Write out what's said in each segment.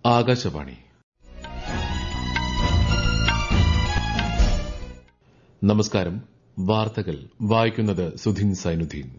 ആകാശവാണി നമസ്കാരം വാർത്തകൾ വായിക്കുന്നത് സുധിൻ സൈനുദ്ദീൻ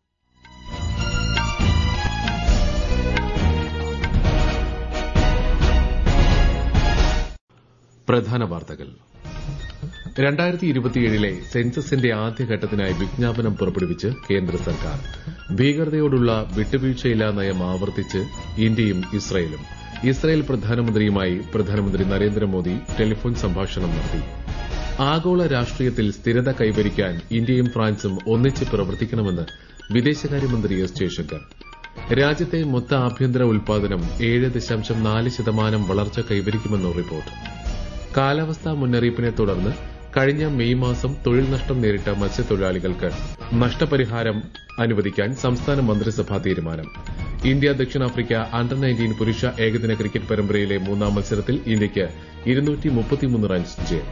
പ്രധാന വാർത്തകൾ രണ്ടായിരത്തി ഇരുപത്തിയേഴിലെ സെൻസസിന്റെ ആദ്യഘട്ടത്തിനായി വിജ്ഞാപനം പുറപ്പെടുവിച്ച് കേന്ദ്ര സർക്കാർ ഭീകരതയോടുള്ള വിട്ടുവീഴ്ചയില്ലാ നയം ആവർത്തിച്ച് ഇന്ത്യയും ഇസ്രയേലും ഇസ്രയേൽ പ്രധാനമന്ത്രിയുമായി പ്രധാനമന്ത്രി നരേന്ദ്രമോദി ടെലിഫോൺ സംഭാഷണം നടത്തി ആഗോള രാഷ്ട്രീയത്തിൽ സ്ഥിരത കൈവരിക്കാൻ ഇന്ത്യയും ഫ്രാൻസും ഒന്നിച്ച് പ്രവർത്തിക്കണമെന്ന് വിദേശകാര്യമന്ത്രി എസ് ജയശങ്കർ രാജ്യത്തെ മൊത്ത ആഭ്യന്തര ഉൽപാദനം ഏഴ് ദശാംശം നാല് ശതമാനം വളർച്ച കൈവരിക്കുമെന്ന് റിപ്പോർട്ട് കാലാവസ്ഥാ മുന്നറിയിപ്പിനെ തുടർന്ന് കഴിഞ്ഞ മെയ് മാസം തൊഴിൽ നഷ്ടം നേരിട്ട മത്സ്യത്തൊഴിലാളികൾക്ക് നഷ്ടപരിഹാരം അനുവദിക്കാൻ സംസ്ഥാന മന്ത്രിസഭാ തീരുമാനം ഇന്ത്യ ദക്ഷിണാഫ്രിക്ക അണ്ടർ നയൻറ്റീൻ പുരുഷ ഏകദിന ക്രിക്കറ്റ് പരമ്പരയിലെ മൂന്നാം മത്സരത്തിൽ ഇന്ത്യയ്ക്ക് റൺസ് ജയം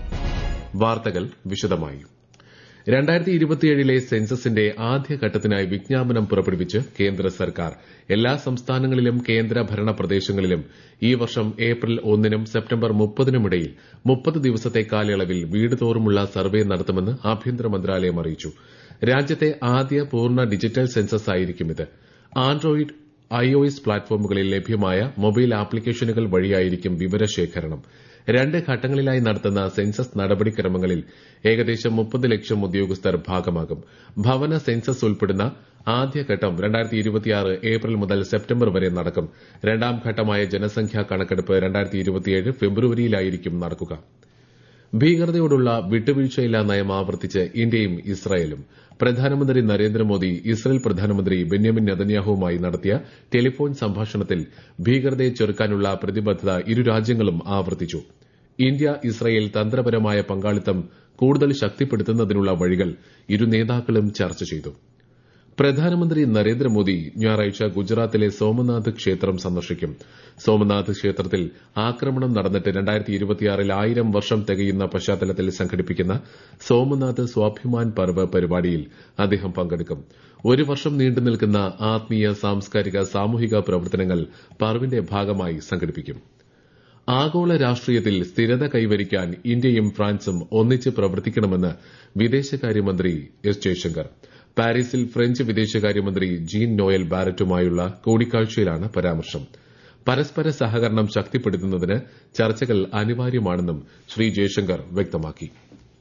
വാർത്തകൾ വിശദമായി രണ്ടായിരത്തി ഇരുപത്തിയേഴിലെ സെൻസസിന്റെ ആദ്യഘട്ടത്തിനായി വിജ്ഞാപനം പുറപ്പെടുവിച്ച് കേന്ദ്ര സർക്കാർ എല്ലാ സംസ്ഥാനങ്ങളിലും കേന്ദ്ര ഭരണ പ്രദേശങ്ങളിലും ഈ വർഷം ഏപ്രിൽ ഒന്നിനും സെപ്റ്റംബർ മുപ്പതിനുമിടയിൽ മുപ്പത് ദിവസത്തെ കാലയളവിൽ വീട് തോറുമുള്ള സർവേ നടത്തുമെന്ന് ആഭ്യന്തര മന്ത്രാലയം അറിയിച്ചു രാജ്യത്തെ ആദ്യ പൂർണ്ണ ഡിജിറ്റൽ സെൻസസ് ആയിരിക്കും ഇത് ആൻഡ്രോയിഡ് ഐഒഎസ് പ്ലാറ്റ്ഫോമുകളിൽ ലഭ്യമായ മൊബൈൽ ആപ്ലിക്കേഷനുകൾ വഴിയായിരിക്കും വിവരശേഖരണം രണ്ട് ഘട്ടങ്ങളിലായി നടത്തുന്ന സെൻസസ് നടപടിക്രമങ്ങളിൽ ഏകദേശം മുപ്പത് ലക്ഷം ഉദ്യോഗസ്ഥർ ഭാഗമാകും ഭവന സെൻസസ് ഉൾപ്പെടുന്ന ആദ്യഘട്ടം ഏപ്രിൽ മുതൽ സെപ്റ്റംബർ വരെ നടക്കും രണ്ടാം ഘട്ടമായ ജനസംഖ്യാ കണക്കെടുപ്പ് ഫെബ്രുവരിയിലായിരിക്കും നടക്കുക ഭീകരതയോടുള്ള വിട്ടുവീഴ്ചയില്ലാ നയം ആവർത്തിച്ച് ഇന്ത്യയും ഇസ്രായേലും പ്രധാനമന്ത്രി നരേന്ദ്രമോദി ഇസ്രായേൽ പ്രധാനമന്ത്രി ബെന്യാമിൻ നെതന്യാഹുവുമായി നടത്തിയ ടെലിഫോൺ സംഭാഷണത്തിൽ ഭീകരതയെ ചെറുക്കാനുള്ള പ്രതിബദ്ധത ഇരു രാജ്യങ്ങളും ആവർത്തിച്ചു ഇന്ത്യ ഇസ്രായേൽ തന്ത്രപരമായ പങ്കാളിത്തം കൂടുതൽ ശക്തിപ്പെടുത്തുന്നതിനുള്ള വഴികൾ ഇരു നേതാക്കളും ചർച്ച ചെയ്തു പ്രധാനമന്ത്രി നരേന്ദ്രമോദി ഞായറാഴ്ച ഗുജറാത്തിലെ സോമനാഥ് ക്ഷേത്രം സന്ദർശിക്കും സോമനാഥ് ക്ഷേത്രത്തിൽ ആക്രമണം നടന്നിട്ട് രണ്ടായിരത്തി ഇരുപത്തിയാറിൽ ആയിരം വർഷം തികയുന്ന പശ്ചാത്തലത്തിൽ സംഘടിപ്പിക്കുന്ന സോമനാഥ് സ്വാഭിമാൻ പർവ് പരിപാടിയിൽ അദ്ദേഹം പങ്കെടുക്കും ഒരു വർഷം നീണ്ടു നിൽക്കുന്ന ആത്മീയ സാംസ്കാരിക സാമൂഹിക പ്രവർത്തനങ്ങൾ പർവിന്റെ ഭാഗമായി സംഘടിപ്പിക്കും ആഗോള രാഷ്ട്രീയത്തിൽ സ്ഥിരത കൈവരിക്കാൻ ഇന്ത്യയും ഫ്രാൻസും ഒന്നിച്ച് പ്രവർത്തിക്കണമെന്ന് വിദേശകാര്യമന്ത്രി എസ് ജയശങ്കർ പാരീസിൽ ഫ്രഞ്ച് വിദേശകാര്യമന്ത്രി ജീൻ നോയൽ ബാരറ്റുമായുള്ള കൂടിക്കാഴ്ചയിലാണ് പരാമർശം പരസ്പര സഹകരണം ശക്തിപ്പെടുത്തുന്നതിന് ചർച്ചകൾ അനിവാര്യമാണെന്നും ശ്രീ ജയശങ്കർ വ്യക്തമാക്കി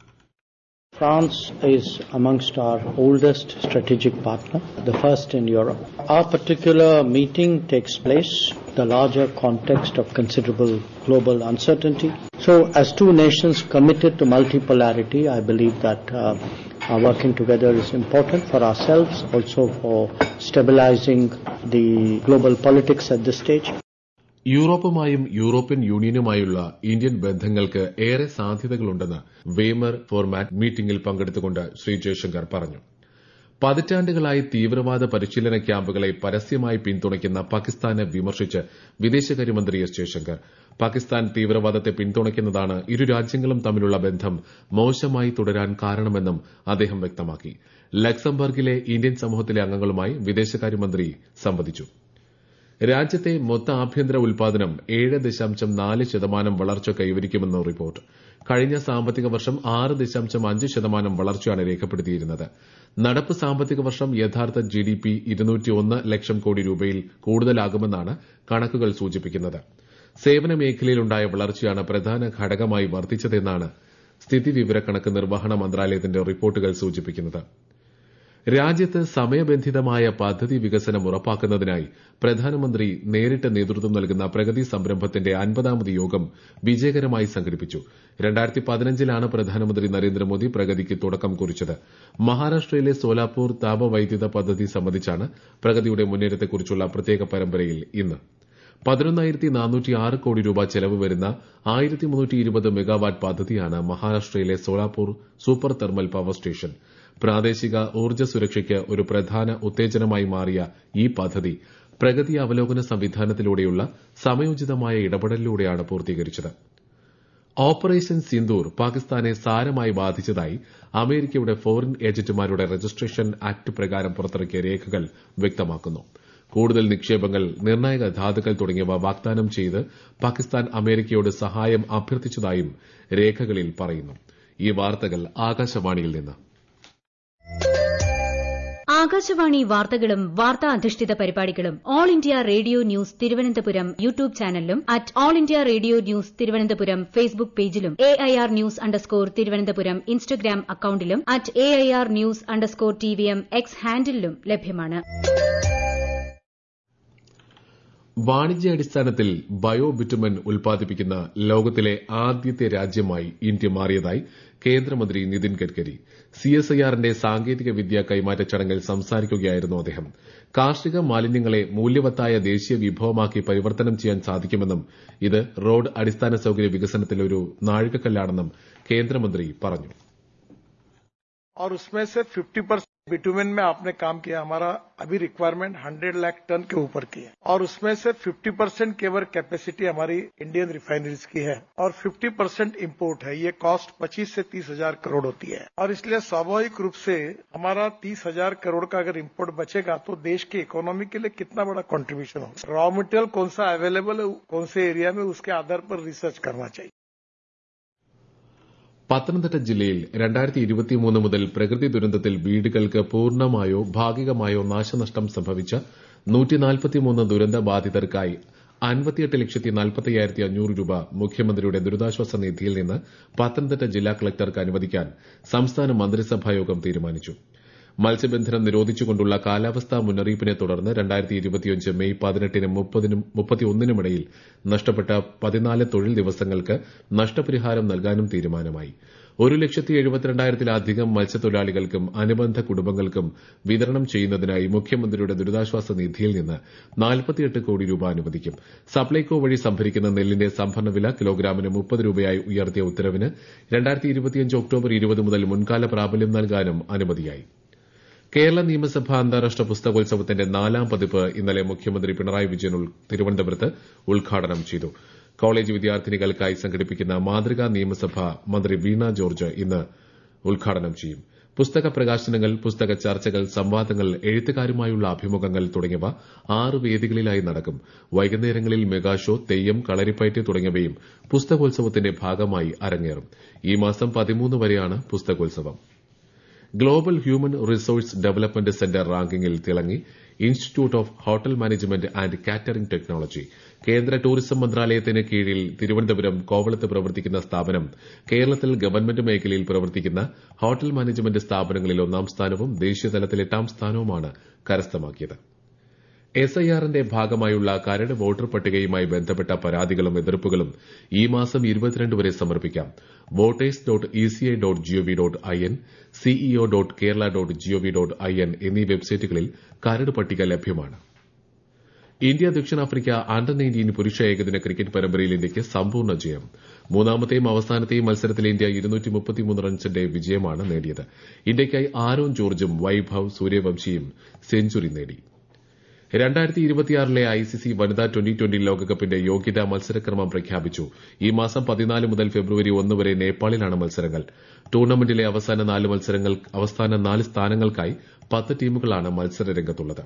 France is amongst our oldest strategic partner, the first in Europe. Our particular meeting takes place the larger context of considerable global uncertainty. So, as two nations committed to multipolarity, I believe that uh, our working together is important for ourselves, also for stabilizing the global politics at this stage. യൂറോപ്പുമായും European യൂണിയനുമായുള്ള Indian ബന്ധങ്ങൾക്ക് ഏറെ സാധ്യതകളുണ്ടെന്ന് വേമർ format മീറ്റിംഗിൽ പങ്കെടുത്തുകൊണ്ട് ശ്രീ ജയശങ്കർ പറഞ്ഞു പതിറ്റാണ്ടുകളായി തീവ്രവാദ പരിശീലന ക്യാമ്പുകളെ പരസ്യമായി പിന്തുണയ്ക്കുന്ന പാകിസ്ഥാനെ വിമർശിച്ച് വിദേശകാര്യമന്ത്രി എസ് ജയശങ്കർ പാകിസ്ഥാൻ തീവ്രവാദത്തെ പിന്തുണയ്ക്കുന്നതാണ് ഇരു രാജ്യങ്ങളും തമ്മിലുള്ള ബന്ധം മോശമായി തുടരാൻ കാരണമെന്നും അദ്ദേഹം വ്യക്തമാക്കി ലക്സംബർഗിലെ ഇന്ത്യൻ സമൂഹത്തിലെ അംഗങ്ങളുമായി വിദേശകാര്യമന്ത്രി സംവദിച്ചു രാജ്യത്തെ മൊത്ത ആഭ്യന്തര ഉൽപാദനം ഏഴ് ദശാംശം നാല് ശതമാനം വളർച്ച കൈവരിക്കുമെന്ന് റിപ്പോർട്ട് കഴിഞ്ഞ സാമ്പത്തിക വർഷം ആറ് ദശാംശം അഞ്ച് ശതമാനം വളർച്ചയാണ് രേഖപ്പെടുത്തിയിരുന്നത് നടപ്പ് സാമ്പത്തിക വർഷം യഥാർത്ഥ ജിഡിപി ലക്ഷം കോടി രൂപയിൽ കൂടുതലാകുമെന്നാണ് കണക്കുകൾ സൂചിപ്പിക്കുന്നത് സേവന മേഖലയിലുണ്ടായ വളർച്ചയാണ് പ്രധാന ഘടകമായി വർദ്ധിച്ചതെന്നാണ് സ്ഥിതിവിവരക്കണക്ക് നിർവഹണ മന്ത്രാലയത്തിന്റെ റിപ്പോർട്ടുകൾ സൂചിപ്പിക്കുന്നത് രാജ്യത്ത് സമയബന്ധിതമായ പദ്ധതി വികസനം ഉറപ്പാക്കുന്നതിനായി പ്രധാനമന്ത്രി നേരിട്ട് നേതൃത്വം നൽകുന്ന പ്രഗതി സംരംഭത്തിന്റെ അൻപതാമത് യോഗം വിജയകരമായി സംഘടിപ്പിച്ചു രണ്ടായിരത്തി പതിനഞ്ചിലാണ് പ്രധാനമന്ത്രി നരേന്ദ്രമോദി പ്രഗതിക്ക് തുടക്കം കുറിച്ചത് മഹാരാഷ്ട്രയിലെ സോലാപൂർ താപവൈദ്യുത പദ്ധതി സംബന്ധിച്ചാണ് പ്രഗതിയുടെ മുന്നേറ്റത്തെക്കുറിച്ചുള്ള പ്രത്യേക പരമ്പരയിൽ ഇന്ന് പതിനൊന്നായിരത്തി നാനൂറ്റി ആറ് കോടി രൂപ ചെലവ് വരുന്ന ആയിരത്തി മുന്നൂറ്റി ഇരുപത് മെഗാവാട്ട് പദ്ധതിയാണ് മഹാരാഷ്ട്രയിലെ Solapur super thermal power station പ്രാദേശിക ഊർജ്ജ സുരക്ഷയ്ക്ക് ഒരു പ്രധാന ഉത്തേജനമായി മാറിയ ഈ പദ്ധതി പ്രഗതി അവലോകന സംവിധാനത്തിലൂടെയുള്ള സമയോചിതമായ ഇടപെടലിലൂടെയാണ് പൂർത്തീകരിച്ചത് ഓപ്പറേഷൻ സിന്ദൂർ പാകിസ്ഥാനെ സാരമായി ബാധിച്ചതായി അമേരിക്കയുടെ ഫോറിൻ ഏജന്റുമാരുടെ രജിസ്ട്രേഷൻ ആക്ട് പ്രകാരം പുറത്തിറക്കിയ രേഖകൾ വ്യക്തമാക്കുന്നു കൂടുതൽ നിക്ഷേപങ്ങൾ നിർണായക ധാതുക്കൾ തുടങ്ങിയവ വാഗ്ദാനം ചെയ്ത് പാകിസ്ഥാൻ അമേരിക്കയോട് സഹായം അഭ്യർത്ഥിച്ചതായും രേഖകളിൽ പറയുന്നു ഈ വാർത്തകൾ ആകാശവാണിയിൽ നിന്ന് ആകാശവാണി വാർത്തകളും വാർത്താ അധിഷ്ഠിത പരിപാടികളും all India radio news Thiruvananthapuram YouTube ചാനലിലും at all India radio news Thiruvananthapuram Facebook പേജിലും A I R news underscore Thiruvananthapuram Instagram അക്കൌണ്ടിലും at A I R news underscore T V M X ഹാൻഡിലും ലഭ്യമാണ് വാണിജ്യാടിസ്ഥാനത്തിൽ ബയോ ബിറ്റുമൻ ഉൽപ്പാദിപ്പിക്കുന്ന ലോകത്തിലെ ആദ്യത്തെ രാജ്യമായി ഇന്ത്യ മാറിയതായി കേന്ദ്രമന്ത്രി നിതിൻ ഗഡ്കരി സിഎസ്ഐആറിന്റെ സാങ്കേതിക വിദ്യ കൈമാറ്റ ചടങ്ങിൽ സംസാരിക്കുകയായിരുന്നു അദ്ദേഹം കാർഷിക മാലിന്യങ്ങളെ മൂല്യവത്തായ ദേശീയ വിഭവമാക്കി പരിവർത്തനം ചെയ്യാൻ സാധിക്കുമെന്നും ഇത് റോഡ് അടിസ്ഥാന സൌകര്യ വികസനത്തിൽ ഒരു നാഴികക്കല്ലാണെന്നും കേന്ദ്രമന്ത്രി പറഞ്ഞു और उसमें से 50 परसेंट बिटुमेन में आपने काम किया हमारा अभी रिक्वायरमेंट 100 लाख टन के ऊपर की है और उसमें से 50 परसेंट केवल कैपेसिटी हमारी इंडियन रिफाइनरीज की है और 50 परसेंट इम्पोर्ट है ये कॉस्ट 25 से तीस हजार करोड़ होती है और इसलिए स्वाभाविक रूप से हमारा तीस हजार करोड़ का अगर इम्पोर्ट बचेगा तो देश की इकोनॉमी के लिए कितना बड़ा कंट्रीब्यूशन होगा रॉ मटेरियल कौन सा अवेलेबल है कौन से एरिया में उसके आधार पर रिसर्च करना चाहिए പത്തനംതിട്ട ജില്ലയിൽ രണ്ടായിരത്തി ഇരുപത്തിമൂന്ന് മുതൽ പ്രകൃതി ദുരന്തത്തിൽ വീടുകൾക്ക് പൂർണ്ണമായോ ഭാഗികമായോ നാശനഷ്ടം സംഭവിച്ച നൂറ്റിനാൽപ്പത്തിമൂന്ന് ദുരന്ത ബാധിതർക്കായി അൻപത്തിയെട്ട് ലക്ഷത്തി നാൽപ്പത്തയ്യായിരത്തി അഞ്ഞൂറ് രൂപ മുഖ്യമന്ത്രിയുടെ ദുരിതാശ്വാസ നിധിയിൽ നിന്ന് പത്തനംതിട്ട ജില്ലാ കളക്ടർക്ക് അനുവദിക്കാൻ സംസ്ഥാന മന്ത്രിസഭായോഗം തീരുമാനിച്ചു മത്സ്യബന്ധനം നിരോധിച്ചുകൊണ്ടുള്ള കാലാവസ്ഥാ മുന്നറിയിപ്പിനെ തുടർന്ന് രണ്ടായിരത്തി ഇരുപത്തിയഞ്ച് മെയ് പതിനെട്ടിനും മുപ്പതിനും മുപ്പത്തിയൊന്നിനുമിടയിൽ നഷ്ടപ്പെട്ട പതിനാല് തൊഴിൽ ദിവസങ്ങൾക്ക് നഷ്ടപരിഹാരം നൽകാനും തീരുമാനമായി ഒരു ലക്ഷത്തി എഴുപത്തിരണ്ടായിരത്തിലധികം മത്സ്യത്തൊഴിലാളികൾക്കും അനുബന്ധ കുടുംബങ്ങൾക്കും വിതരണം ചെയ്യുന്നതിനായി മുഖ്യമന്ത്രിയുടെ ദുരിതാശ്വാസ നിധിയിൽ നിന്ന് നാൽപ്പത്തിയെട്ട് കോടി രൂപ അനുവദിക്കും സപ്ലൈകോ വഴി സംഭരിക്കുന്ന നെല്ലിന്റെ സംഭരണ വില കിലോഗ്രാമിന് മുപ്പത് രൂപയായി ഉയർത്തിയ ഉത്തരവിന് രണ്ടായിരത്തി ഇരുപത്തിയഞ്ച് ഒക്ടോബർ ഇരുപത് മുതൽ മുൻകാല പ്രാബല്യം നൽകാനും അനുമതിയായി കേരള നിയമസഭ അന്താരാഷ്ട്ര പുസ്തകോത്സവത്തിന്റെ നാലാം പതിപ്പ് ഇന്നലെ മുഖ്യമന്ത്രി പിണറായി വിജയൻ തിരുവനന്തപുരത്ത് ഉദ്ഘാടനം ചെയ്തു കോളേജ് വിദ്യാർത്ഥിനികൾക്കായി സംഘടിപ്പിക്കുന്ന മാതൃകാ നിയമസഭ മന്ത്രി വീണ ജോർജ് ഇന്ന് ഉദ്ഘാടനം ചെയ്യും പുസ്തക പ്രകാശനങ്ങൾ പുസ്തക ചർച്ചകൾ സംവാദങ്ങൾ എഴുത്തുകാരുമായുള്ള അഭിമുഖങ്ങൾ തുടങ്ങിയവ ആറ് വേദികളിലായി നടക്കും വൈകുന്നേരങ്ങളിൽ മെഗാഷോ തെയ്യം കളരിപ്പയറ്റ് തുടങ്ങിയവയും പുസ്തകോത്സവത്തിന്റെ ഭാഗമായി അരങ്ങേറും ഈ മാസം പതിമൂന്ന് വരെയാണ് പുസ്തകോത്സവം global human resource development centre റാങ്കിങ്ങിൽ തിളങ്ങി institute of hotel management and catering technology കേന്ദ്ര ടൂറിസം മന്ത്രാലയത്തിന് കീഴിൽ തിരുവനന്തപുരം കോവളത്ത് പ്രവർത്തിക്കുന്ന സ്ഥാപനം കേരളത്തിൽ ഗവൺമെന്റ് മേഖലയിൽ പ്രവർത്തിക്കുന്ന ഹോട്ടൽ മാനേജ്മെന്റ് സ്ഥാപനങ്ങളിൽ ഒന്നാം സ്ഥാനവും ദേശീയതലത്തിൽ എട്ടാം സ്ഥാനവുമാണ് കരസ്ഥമാക്കിയത് എസ്ഐആറിന്റെ ഭാഗമായുള്ള കരട് വോട്ടർ പട്ടികയുമായി ബന്ധപ്പെട്ട പരാതികളും എതിർപ്പുകളും ഈ മാസം ഇരുപത്തിരണ്ട് വരെ സമർപ്പിക്കാം voters dot ECI dot GOV dot I N CEO dot Kerala dot GOV dot I N എന്നീ വെബ്സൈറ്റുകളിൽ കരട് പട്ടിക ലഭ്യമാണ് ഇന്ത്യ ദക്ഷിണാഫ്രിക്ക അണ്ടർ നയൻറ്റീൻ പുരുഷ ഏകദിന ക്രിക്കറ്റ് പരമ്പരയിൽ ഇന്ത്യയ്ക്ക് സമ്പൂർണ്ണ ജയം മൂന്നാമത്തെയും അവസാനത്തെയും മത്സരത്തിൽ ഇന്ത്യ റൺസിന്റെ വിജയമാണ് നേടിയത് ഇന്ത്യയ്ക്കായി ആരോൺ ജോർജും വൈഭവ് സൂര്യവംശിയും സെഞ്ചുറി നേടി രണ്ടായിരത്തി ഇരുപത്തിയാറിലെ ഐസിസി വനിതാ ട്വന്റി ട്വന്റി ലോകകപ്പിന്റെ യോഗ്യതാ മത്സരക്രമം പ്രഖ്യാപിച്ചു ഈ മാസം പതിനാല് മുതൽ ഫെബ്രുവരി ഒന്ന് വരെ നേപ്പാളിലാണ് മത്സരങ്ങൾ ടൂർണമെന്റിലെ അവസാന നാല് മത്സരങ്ങൾ അവസാന നാല് സ്ഥാനങ്ങൾക്കായി പത്ത് ടീമുകളാണ് മത്സരരംഗത്തുള്ളത്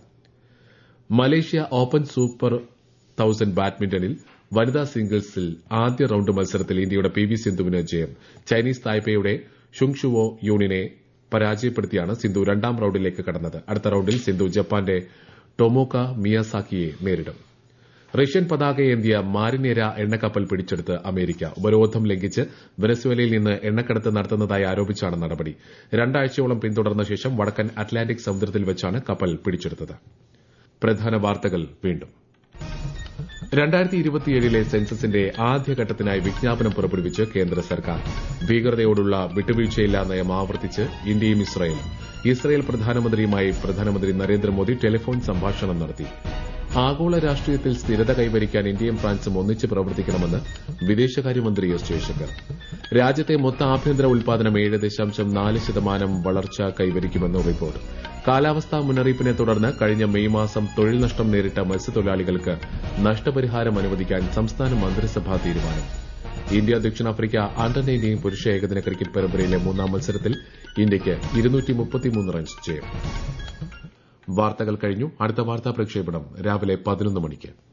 മലേഷ്യ ഓപ്പൺ സൂപ്പർ തൌസൻഡ് ബാഡ്മിന്റണിൽ വനിതാ സിംഗിൾസിൽ ആദ്യ റൌണ്ട് മത്സരത്തിൽ ഇന്ത്യയുടെ പി വി സിന്ധുവിന് ജയം ചൈനീസ് തായ്പേയുടെ ഷുങ്ഷുവോ യൂണിനെ പരാജയപ്പെടുത്തിയാണ് സിന്ധു രണ്ടാം റൌണ്ടിലേക്ക് കടന്നത് അടുത്ത റൌണ്ടിൽ സിന്ധു ജപ്പാന്റെ ടൊമോക്ക മിയാസാക്കിയെ നേരിടും റഷ്യൻ പതാകയേന്തിയ മാരിനേര എണ്ണക്കപ്പൽ പിടിച്ചെടുത്ത് അമേരിക്ക ഉപരോധം ലംഘിച്ച് വെനസ്വേലയിൽ നിന്ന് എണ്ണക്കടത്ത് നടത്തുന്നതായി ആരോപിച്ചാണ് നടപടി രണ്ടാഴ്ചയോളം പിന്തുടർന്ന ശേഷം വടക്കൻ അറ്റ്ലാന്റിക് സമുദ്രത്തിൽ വെച്ചാണ് കപ്പൽ പിടിച്ചെടുത്തത് പ്രധാന വാർത്തകൾ വീണ്ടും രണ്ടായിരത്തി ഇരുപത്തിയേഴിലെ സെൻസസിന്റെ ആദ്യഘട്ടത്തിനായി വിജ്ഞാപനം പുറപ്പെടുവിച്ച് കേന്ദ്ര സർക്കാർ ഭീകരതയോടുള്ള വിട്ടുവീഴ്ചയില്ലാ നയം ആവർത്തിച്ച് ഇന്ത്യയും ഇസ്രായേലും ഇസ്രായേൽ പ്രധാനമന്ത്രിയുമായി പ്രധാനമന്ത്രി നരേന്ദ്രമോദി ടെലിഫോൺ സംഭാഷണം നടത്തി ആഗോള രാഷ്ട്രീയത്തിൽ സ്ഥിരത കൈവരിക്കാൻ ഇന്ത്യയും ഫ്രാൻസും ഒന്നിച്ച് പ്രവർത്തിക്കണമെന്ന് വിദേശകാര്യമന്ത്രി എസ് ജയശങ്കർ രാജ്യത്തെ മൊത്ത ആഭ്യന്തര ഉൽപാദനം ഏഴ് ദശാംശം നാല് ശതമാനം വളർച്ച കൈവരിക്കുമെന്ന് റിപ്പോർട്ട് കാലാവസ്ഥാ മുന്നറിയിപ്പിനെ തുടർന്ന് കഴിഞ്ഞ മെയ് മാസം തൊഴിൽ നഷ്ടം നേരിട്ട മത്സ്യത്തൊഴിലാളികൾക്ക് നഷ്ടപരിഹാരം അനുവദിക്കാൻ സംസ്ഥാന മന്ത്രിസഭാ തീരുമാനം ഇന്ത്യ ദക്ഷിണാഫ്രിക്ക അണ്ടർ നയൻറ്റീൻ പുരുഷ ഏകദിന ക്രിക്കറ്റ് പരമ്പരയിലെ മൂന്നാം മത്സരത്തിൽ ഇന്ത്യയ്ക്ക് റൺസ് ജയം വാർത്തകൾ കഴിഞ്ഞു അടുത്ത വാർത്താ പ്രക്ഷേപണം രാവിലെ പതിനൊന്ന് മണിക്ക്